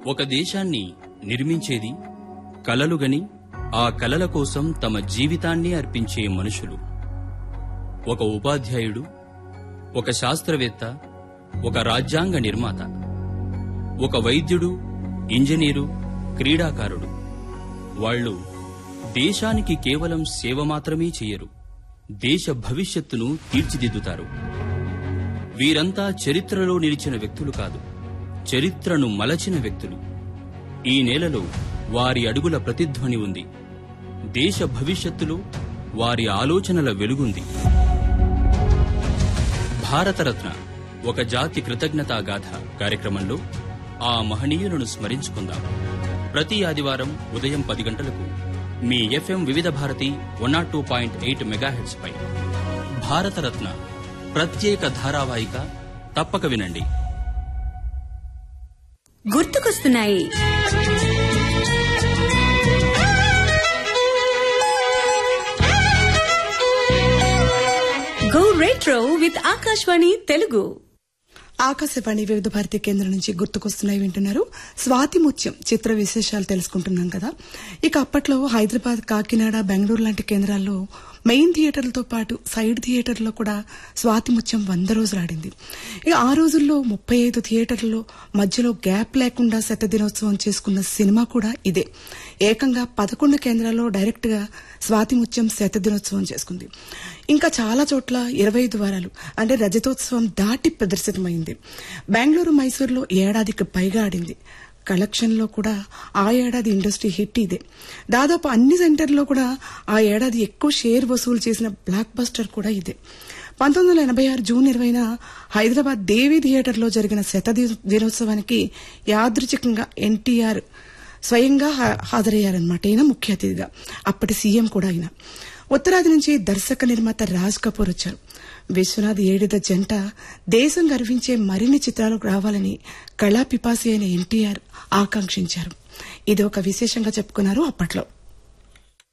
ఒక దేశాన్ని నిర్మించేది కలలుగని ఆ కలల కోసం తమ జీవితాన్ని అర్పించే మనుషులు ఒక ఉపాధ్యాయుడు ఒక శాస్త్రవేత్త ఒక రాజ్యాంగ నిర్మాత ఒక వైద్యుడు ఇంజనీరు క్రీడాకారుడు వాళ్ళు దేశానికి కేవలం సేవ మాత్రమే చేయరు దేశ భవిష్యత్తును తీర్చిదిద్దుతారు వీరంతా చరిత్రలో నిలిచిన వ్యక్తులు కాదు చరిత్రను మలచిన వ్యక్తులు ఈ నేలలో వారి అడుగుల ప్రతిధ్వని ఉంది దేశ భవిష్యత్తులో వారి ఆలోచనల వెలుగుంది భారతరత్న ఒక జాతి కృతజ్ఞతా గాథ కార్యక్రమంలో ఆ మహనీయులను స్మరించుకుందాం ప్రతి ఆదివారం ఉదయం పది గంటలకు మీ FM Vividh Bharati one not two point eight megahertz పై భారతరత్న ప్రత్యేక ధారావాహిక తప్పక వినండి గుర్తుకొస్తున్నాయి go retro with Akashvani Telugu Akashvani Vividh Bharati కేంద్రం నుంచి గుర్తుకొస్తున్నాయి వింటున్నారు స్వాతి ముత్యం చిత్ర విశేషాలు తెలుసుకుంటున్నాం కదా ఇక అప్పట్లో హైదరాబాద్ కాకినాడ బెంగళూరు లాంటి కేంద్రాల్లో మెయిన్ థియేటర్లతో పాటు సైడ్ థియేటర్లో కూడా స్వాతి ముత్యం వంద రోజులు ఆడింది ఇక ఆ రోజుల్లో ముప్పై ఐదు థియేటర్లలో మధ్యలో గ్యాప్ లేకుండా శత దినోత్సవం చేసుకున్న సినిమా కూడా ఇదే ఏకంగా పదకొండు కేంద్రాల్లో డైరెక్ట్ గా స్వాతి ముత్యం శత దినోత్సవం చేసుకుంది ఇంకా చాలా చోట్ల ఇరవై ఐదు వారాలు అంటే రజతోత్సవం దాటి ప్రదర్శితమైంది బెంగళూరు మైసూరులో ఏడాదికి పైగా ఆడింది కలెక్షన్ లో కూడా ఆ ఏడాది ఇండస్ట్రీ హిట్ ఇదే దాదాపు అన్ని సెంటర్లో కూడా ఆ ఏడాది ఎక్కువ షేర్ వసూలు చేసిన బ్లాక్ బస్టర్ కూడా ఇదే పంతొమ్మిది వందల ఎనభై ఆరు జూన్ ఇరవైన హైదరాబాద్ దేవి థియేటర్లో జరిగిన శత ది- దినోత్సవానికి యాదృచ్ఛికంగా ఎన్టీఆర్ స్వయంగా హా- హాజరయ్యారన్నమాట ఈయన ముఖ్య అతిథిగా అప్పటి సీఎం కూడా ఆయన ఉత్తరాది నుంచి దర్శక నిర్మాత రాజ్ కపూర్ వచ్చారు విశ్వనాథ్ ఏడిద జంట దేశం గర్వించే మరిన్ని చిత్రాలు రావాలని కళా పిపాసి అయిన ఎన్టీఆర్ ఆకాంక్షించారు ఇది ఒక విశేషంగా చెప్పుకున్నారు అప్పట్లో